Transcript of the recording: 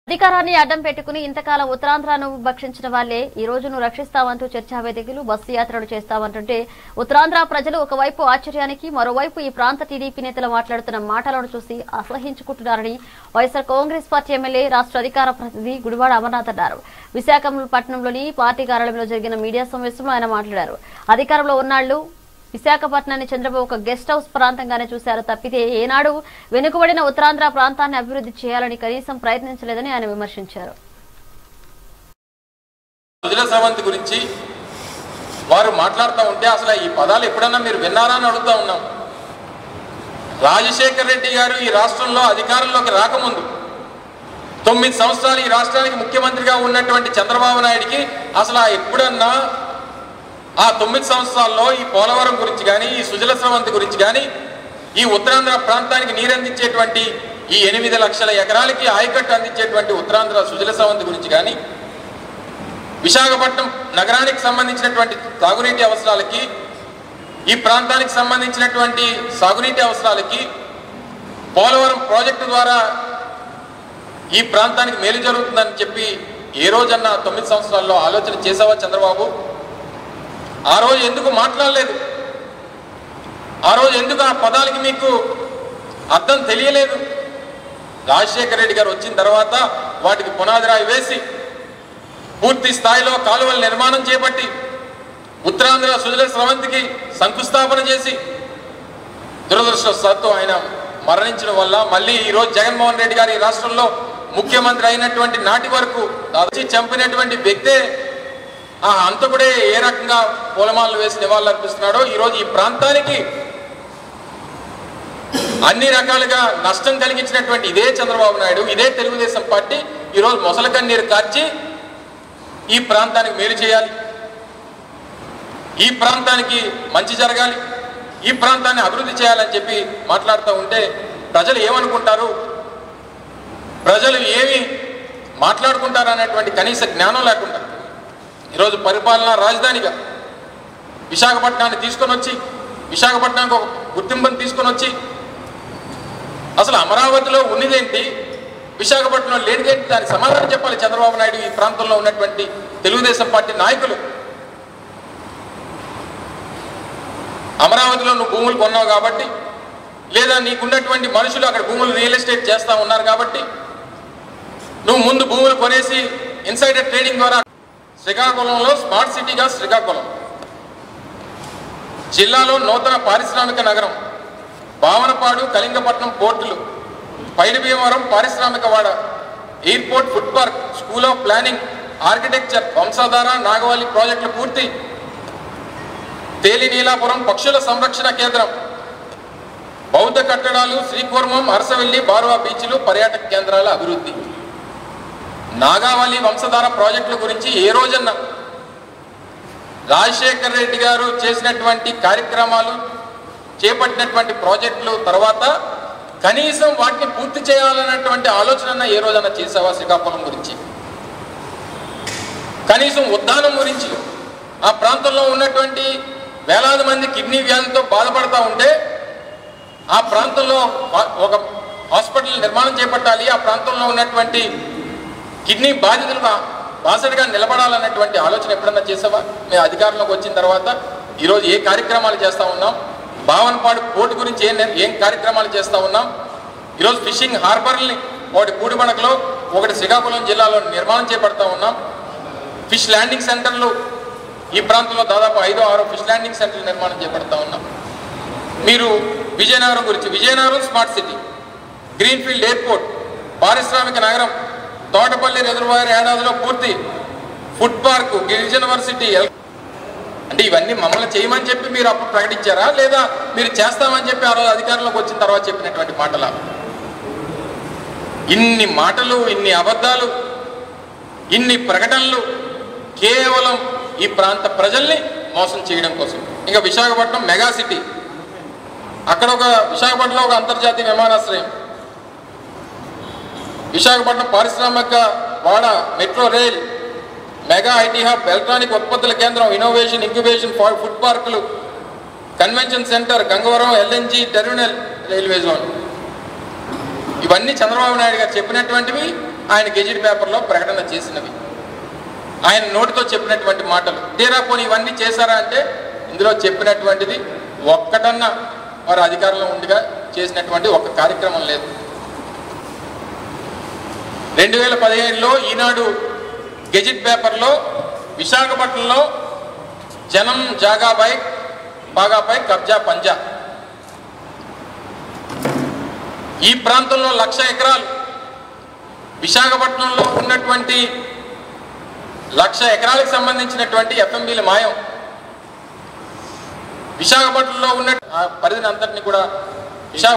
అధికారాన్ని అడ్డం పెట్టుకుని ఇంతకాలం ఉత్తరాంధ్రను భక్షించిన వాళ్లే ఈ రోజును రక్షిస్తామంటూ చర్చా వేదికలు బస్సు యాత్రలు చేస్తామంటుంటే ఉత్తరాంధ్ర ప్రజలు ఒకవైపు ఆశ్చర్యానికి మరోవైపు ఈ ప్రాంత టీడీపీ నేతలు మాట్లాడుతున్న మాటలను చూసి అసహించుకుంటున్నారని వైఎస్ఆర్ కాంగ్రెస్ పార్టీ ఎమ్మెల్యే రాష్ట్ర అధికార ప్రతినిధి గుడివాడ అమర్నాథ్ అన్నారు విశాఖపట్నంలోని పార్టీ కార్యాలయంలో జరిగిన మీడియా సమావేశంలో ఆయన మాట్లాడారు అధికారంలో ఉన్నాళ్లు విశాఖపట్నాన్ని చంద్రబాబు ఒక గెస్ట్ హౌస్ ప్రాంతంగానే చూశారు తప్పితే ఏనాడు వెనుకబడిన ఉత్తరాంధ్ర ప్రాంతాన్ని అభివృద్ధి చేయాలని కనీసం ప్రయత్నించలేదని ఆయన విమర్శించారు సుజల స్రవంతి గురించి వారు మాట్లాడుతూ ఉంటే అసలు ఈ పదాలు ఎప్పుడన్నా మీరు విన్నారా అని అడుగుతా ఉన్నాం రాజశేఖర్ రెడ్డి గారు ఈ రాష్ట్రంలో అధికారంలోకి రాకముందు తొమ్మిది సంవత్సరాలు ఈ రాష్ట్రానికి ముఖ్యమంత్రిగా ఉన్నటువంటి చంద్రబాబు నాయుడికి అసలు ఆ ఎప్పుడన్నా ఆ తొమ్మిది సంవత్సరాల్లో ఈ పోలవరం గురించి కానీ ఈ సుజల స్రవంతి గురించి కానీ ఈ ఉత్తరాంధ్ర ప్రాంతానికి నీరందించేటువంటి ఈ ఎనిమిది లక్షల ఎకరాలకి ఆయకట్టు అందించేటువంటి ఉత్తరాంధ్ర సుజల స్రవంతి గురించి కానీ విశాఖపట్నం నగరానికి సంబంధించినటువంటి తాగునీటి అవసరాలకి ఈ ప్రాంతానికి సంబంధించినటువంటి సాగునీటి అవసరాలకి పోలవరం ప్రాజెక్టు ద్వారా ఈ ప్రాంతానికి మేలు జరుగుతుందని చెప్పి ఏ రోజన్నా తొమ్మిది సంవత్సరాల్లో ఆలోచన చేసావా చంద్రబాబు ఆ రోజు ఎందుకు మాట్లాడలేదు ఆ రోజు ఎందుకు ఆ పదాలకి మీకు అర్థం తెలియలేదు రాజశేఖర రెడ్డి గారు వచ్చిన తర్వాత వాటికి పునాది రాయి వేసి పూర్తి స్థాయిలో కాలువల నిర్మాణం చేపట్టి ఉత్తరాంధ్ర సుజల స్రవంతికి శంకుస్థాపన చేసి దురదృష్టవశాత్తు ఆయన మరణించడం వల్ల మళ్ళీ ఈరోజు జగన్మోహన్ రెడ్డి గారు ఈ రాష్ట్రంలో ముఖ్యమంత్రి అయినటువంటి నాటి వరకు వచ్చి చంపినటువంటి వ్యక్తే ఆ హంతకుడే ఏ రకంగా పూలమాలలు వేసి నివాళులు అర్పిస్తున్నాడో ఈరోజు ఈ ప్రాంతానికి అన్ని రకాలుగా నష్టం కలిగించినటువంటి ఇదే చంద్రబాబు నాయుడు ఇదే తెలుగుదేశం పార్టీ ఈరోజు మొసల కన్నీరు కార్చి ఈ ప్రాంతానికి మేలు చేయాలి ఈ ప్రాంతానికి మంచి జరగాలి ఈ ప్రాంతాన్ని అభివృద్ధి చేయాలని చెప్పి మాట్లాడుతూ ఉంటే ప్రజలు ఏమనుకుంటారు ప్రజలు ఏమి మాట్లాడుకుంటారు అనేటువంటి కనీస జ్ఞానం లేకుండా ఈరోజు పరిపాలనా రాజధానిగా విశాఖపట్నాన్ని తీసుకొని వచ్చి విశాఖపట్నానికి ఒక గుర్తింపుని తీసుకొని వచ్చి అసలు అమరావతిలో ఉన్నదేంటి విశాఖపట్నంలో లేనిదేంటి దానికి సమాధానం చెప్పాలి చంద్రబాబు నాయుడు ఈ ప్రాంతంలో ఉన్నటువంటి తెలుగుదేశం పార్టీ నాయకులు అమరావతిలో నువ్వు భూములు కొన్నావు కాబట్టి లేదా నీకున్నటువంటి మనుషులు అక్కడ భూములు రియల్ ఎస్టేట్ చేస్తా ఉన్నారు కాబట్టి నువ్వు ముందు భూములు కొనేసి ఇన్సైడర్ ట్రేడింగ్ ద్వారా శ్రీకాకుళంలో స్మార్ట్ సిటీగా శ్రీకాకుళం జిల్లాలో నూతన పారిశ్రామిక నగరం భావనపాడు కళింగపట్నం పోర్టులు పైడి భీమవరం పారిశ్రామిక వాడ airport food park school of planning architecture Vamsadhara Nagavalli ప్రాజెక్టులు పూర్తి తేలి నీలాపురం పక్షుల సంరక్షణ కేంద్రం బౌద్ధ కట్టడాలు శ్రీకూర్మం అరసవెల్లి బారువా బీచ్లు పర్యాటక కేంద్రాల అభివృద్ధి నాగావళి వంశధార ప్రాజెక్టుల గురించి ఏ రోజన్నా రాజశేఖర్ రెడ్డి గారు చేసినటువంటి కార్యక్రమాలు చేపట్టినటువంటి ప్రాజెక్టులు తర్వాత కనీసం వాటిని పూర్తి చేయాలన్నటువంటి ఆలోచన ఏ రోజన్నా చేసావా శ్రీకాకుళం గురించి కనీసం ఉద్దానం గురించి ఆ ప్రాంతంలో ఉన్నటువంటి వేలాది మంది కిడ్నీ వ్యాధితో బాధపడతా ఉంటే ఆ ప్రాంతంలో ఒక హాస్పిటల్ నిర్మాణం చేపట్టాలి ఆ ప్రాంతంలో ఉన్నటువంటి కిడ్నీ బాధితులుగా బాసడిగా నిలబడాలన్నటువంటి ఆలోచన ఎప్పుడన్నా చేసావా మేము అధికారంలోకి వచ్చిన తర్వాత ఈరోజు ఏ కార్యక్రమాలు చేస్తూ ఉన్నాం భావనపాడు పోర్టు గురించి ఏం ఏం కార్యక్రమాలు చేస్తూ ఉన్నాం ఈరోజు ఫిషింగ్ హార్బర్ని ఒకటి కూడిబడకలో ఒకటి శ్రీకాకుళం జిల్లాలో నిర్మాణం చేపడతా ఉన్నాం ఫిష్ ల్యాండింగ్ సెంటర్లు ఈ ప్రాంతంలో దాదాపు ఐదో ఆరో ఫిష్ ల్యాండింగ్ సెంటర్లు నిర్మాణం చేపడతా ఉన్నాం మీరు విజయనగరం గురించి Vizianagaram smart city greenfield airport పారిశ్రామిక నగరం తోటపల్లి రిజర్వాయర్ ఏడాదిలో పూర్తి ఫుడ్ పార్క్ గిరిజన వర్సిటీ ఎల్- అంటే ఇవన్నీ మమ్మల్ని చేయమని చెప్పి మీరు అప్పుడు ప్రకటించారా లేదా మీరు చేస్తామని చెప్పి ఆ రోజు అధికారంలోకి వచ్చిన తర్వాత చెప్పినటువంటి మాటల ఇన్ని మాటలు ఇన్ని అబద్ధాలు ఇన్ని ప్రకటనలు కేవలం ఈ ప్రాంత ప్రజల్ని మోసం చేయడం కోసం ఇంకా విశాఖపట్నం మెగా సిటీ అక్కడ ఒక విశాఖపట్నంలో ఒక అంతర్జాతీయ విమానాశ్రయం విశాఖపట్నం పారిశ్రామిక వాడ metro rail mega IT hub electronic ఉత్పత్తుల కేంద్రం ఇన్నోవేషన్ ఇంక్యుబేషన్ ఫా- ఫుడ్ పార్కులు convention centre Gangavaram LNG terminal railway zone ఇవన్నీ చంద్రబాబు నాయుడు గారు చెప్పినటువంటివి ఆయన గెజిట్ పేపర్లో ప్రకటన చేసినవి ఆయన నోటితో చెప్పినటువంటి మాటలు తీరా పోనీ ఇవన్నీ చేశారా అంటే ఇందులో చెప్పినటువంటిది ఒక్కటన్నా వారు అధికారంలో ఉండిగా చేసినటువంటి ఒక కార్యక్రమం లేదు రెండు వేల పదిహేనులో ఈనాడు గెజిట్ పేపర్లో విశాఖపట్నంలో జనం జాగాపై బాగాపై కబ్జా పంజా ఈ ప్రాంతంలో లక్ష ఎకరాలు విశాఖపట్నంలో ఉన్నటువంటి లక్ష ఎకరాలకు సంబంధించినటువంటి ఎఫ్ఎంబీల మాయం విశాఖపట్నంలో ఉన్న ఆ పరిధిని అంతటిని కూడా